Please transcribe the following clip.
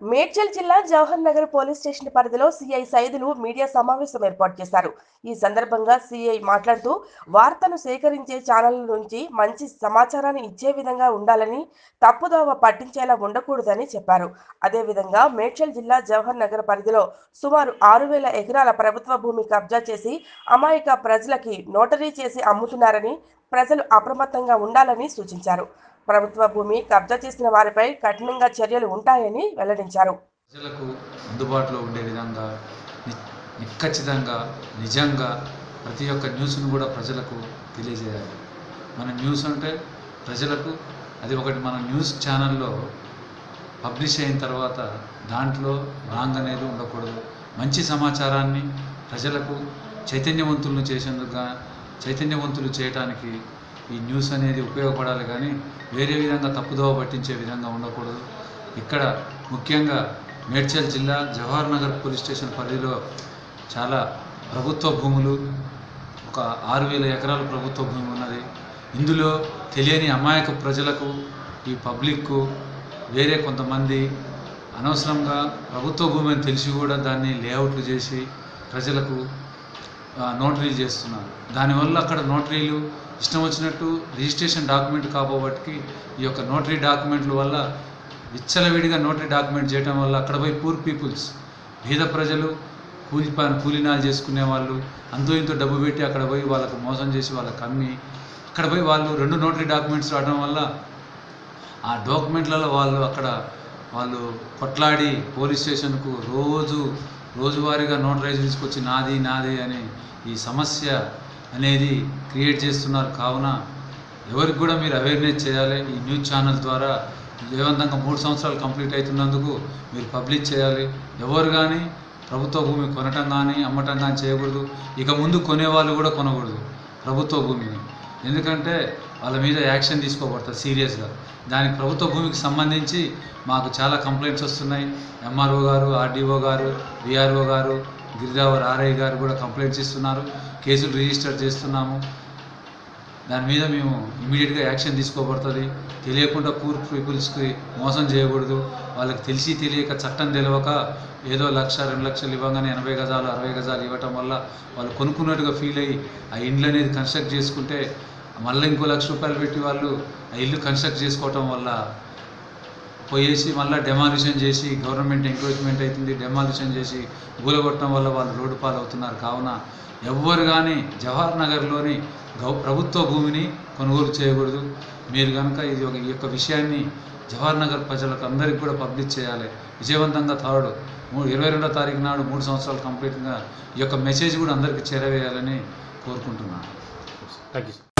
మేడ్చల్ జిల్లా Jawahar Nagar police station పరిధిలో CI Saidulu media సమావేశం ఏర్పాటు చేశారు ఈ సందర్భంగా సిఐ మాట్లాడుతూ వార్తను సేకరించే ఛానళ్ల నుంచి మంచి సమాచారాన్ని ఇచ్చే విధంగా ఉండాలని తప్పుదోవ పట్టించేలా ఉండకూడదని చెప్పారు అదేవిధంగా మేడ్చల్ జిల్లా జవహర్ నగర్ పరిధిలో సుమారు ఆరు వేల ఎకరాల ప్రభుత్వ భూమి కబ్జా చేసి అమాయక ప్రజలకి నోటరీ చేసి అమ్ముతున్నారని ప్రజలు అప్రమత్తంగా ఉండాలని సూచించారు ప్రభుత్వ భూమి కబ్జా చేసిన వారిపై కఠినంగా చర్యలు ఉంటాయని వెల్లడించారు ప్రజలకు అందుబాటులో ఉండే విధంగా ని- నిక్కచ్చితంగా నిజంగా ప్రతి ఒక్క న్యూస్ను కూడా ప్రజలకు తెలియజేయాలి మన న్యూస్ అంటే ప్రజలకు అది ఒకటి మన న్యూస్ ఛానల్లో పబ్లిష్ అయిన తర్వాత దాంట్లో రాంగ్ అనేది ఉండకూడదు మంచి సమాచారాన్ని ప్రజలకు చైతన్యవంతులను చేసేందుకుగా చైతన్యవంతులు చేయడానికి ఈ న్యూస్ అనేది ఉపయోగపడాలి కానీ వేరే విధంగా తప్పుదోవ పట్టించే విధంగా ఉండకూడదు ఇక్కడ ముఖ్యంగా మేడ్చల్ జిల్లా జవహర్ నగర్ పోలీస్ స్టేషన్ పరిధిలో చాలా ప్రభుత్వ భూములు ఒక ఆరు వేల ఎకరాల ప్రభుత్వ భూమి ఉన్నది ఇందులో తెలియని అమాయక ప్రజలకు ఈ పబ్లిక్కు వేరే కొంతమంది అనవసరంగా ప్రభుత్వ భూమి అని తెలిసి కూడా దాన్ని లేఅవుట్లు చేసి ప్రజలకు ఆ, నోటరీలు చేస్తున్నారు దానివల్ల అక్కడ నోటరీలు ఇష్టం వచ్చినట్టు రిజిస్ట్రేషన్ డాక్యుమెంట్ కాబోబట్టి ఈ యొక్క నోటరీ డాక్యుమెంట్ల వల్ల విచ్చలవిడిగా నోటరీ డాక్యుమెంట్ చేయడం వల్ల అక్కడ పోయి పూర్ పీపుల్స్ పేద ప్రజలు కూలి పని కూలినాలు చేసుకునే వాళ్ళు అంతో ఇంతో డబ్బు పెట్టి అక్కడ పోయి వాళ్ళకు మోసం చేసి వాళ్ళకి అమ్మి అక్కడ పోయి వాళ్ళు రెండు నోటరీ డాక్యుమెంట్స్ రావడం వల్ల ఆ డాక్యుమెంట్లలో వాళ్ళు అక్కడ వాళ్ళు కొట్లాడి పోలీస్ స్టేషన్కు రోజు రోజువారీగా నోటరైజ్ తీసుకొచ్చి నాది నాది అని ఈ సమస్య అనేది క్రియేట్ చేస్తున్నారు కావున ఎవరికి కూడా మీరు అవేర్నెస్ చేయాలి ఈ న్యూస్ ఛానల్ ద్వారా విజయవంతంగా మూడు సంవత్సరాలు కంప్లీట్ అవుతున్నందుకు మీరు పబ్లిష్ చేయాలి ఎవరు కానీ ప్రభుత్వ భూమి కొనటం కానీ అమ్మటం కానీ చేయకూడదు ఇక ముందు కొనేవాళ్ళు కూడా కొనకూడదు ప్రభుత్వ భూమిని ఎందుకంటే వాళ్ళ మీద యాక్షన్ తీసుకోబడుతుంది సీరియస్గా దానికి ప్రభుత్వ భూమికి సంబంధించి మాకు చాలా కంప్లైంట్స్ వస్తున్నాయి ఎంఆర్ఓ గారు ఆర్డీఓ గారు విఆర్ఓ గారు గిరిరావర్ ఆర్ఐ గారు కూడా కంప్లైంట్స్ ఇస్తున్నారు కేసులు రిజిస్టర్ చేస్తున్నాము దాని మీద మేము ఇమీడియట్గా యాక్షన్ తీసుకోబడుతుంది తెలియకుండా పూర్ పీపుల్స్కి మోసం చేయకూడదు వాళ్ళకి తెలిసి తెలియక చట్టం తెలియక ఏదో లక్ష రెండు లక్షలు ఇవ్వగానే ఎనభై గజాలు అరవై గజాలు ఇవ్వటం వల్ల వాళ్ళు కొనుక్కున్నట్టుగా ఫీల్ అయ్యి ఆ ఇండ్లు అనేది కన్స్ట్రక్ట్ చేసుకుంటే మళ్ళీ ఇంకో లక్ష రూపాయలు పెట్టి వాళ్ళు ఆ ఇల్లు కన్స్ట్రక్ట్ చేసుకోవటం వల్ల పోయేసి మళ్ళీ డెమాలిషన్ చేసి గవర్నమెంట్ ఎంకరేజ్మెంట్ అవుతుంది డెమాలిషన్ చేసి కూలగొట్టడం వల్ల వాళ్ళు రోడ్డు పాలవుతున్నారు కావున ఎవ్వరు కానీ జవహర్ నగర్లోని గౌ ప్రభుత్వ భూమిని కొనుగోలు చేయకూడదు మీరు కనుక ఇది ఒక ఈ యొక్క విషయాన్ని జవహర్ నగర్ ప్రజలకు అందరికీ కూడా పబ్లిష్ చేయాలి విజయవంతంగా థర్డ్ మూడు ఇరవై రెండో తారీఖు నాడు మూడు సంవత్సరాలు కంప్లీట్గా ఈ యొక్క మెసేజ్ కూడా అందరికీ చేరవేయాలని కోరుకుంటున్నాను థ్యాంక్ యూ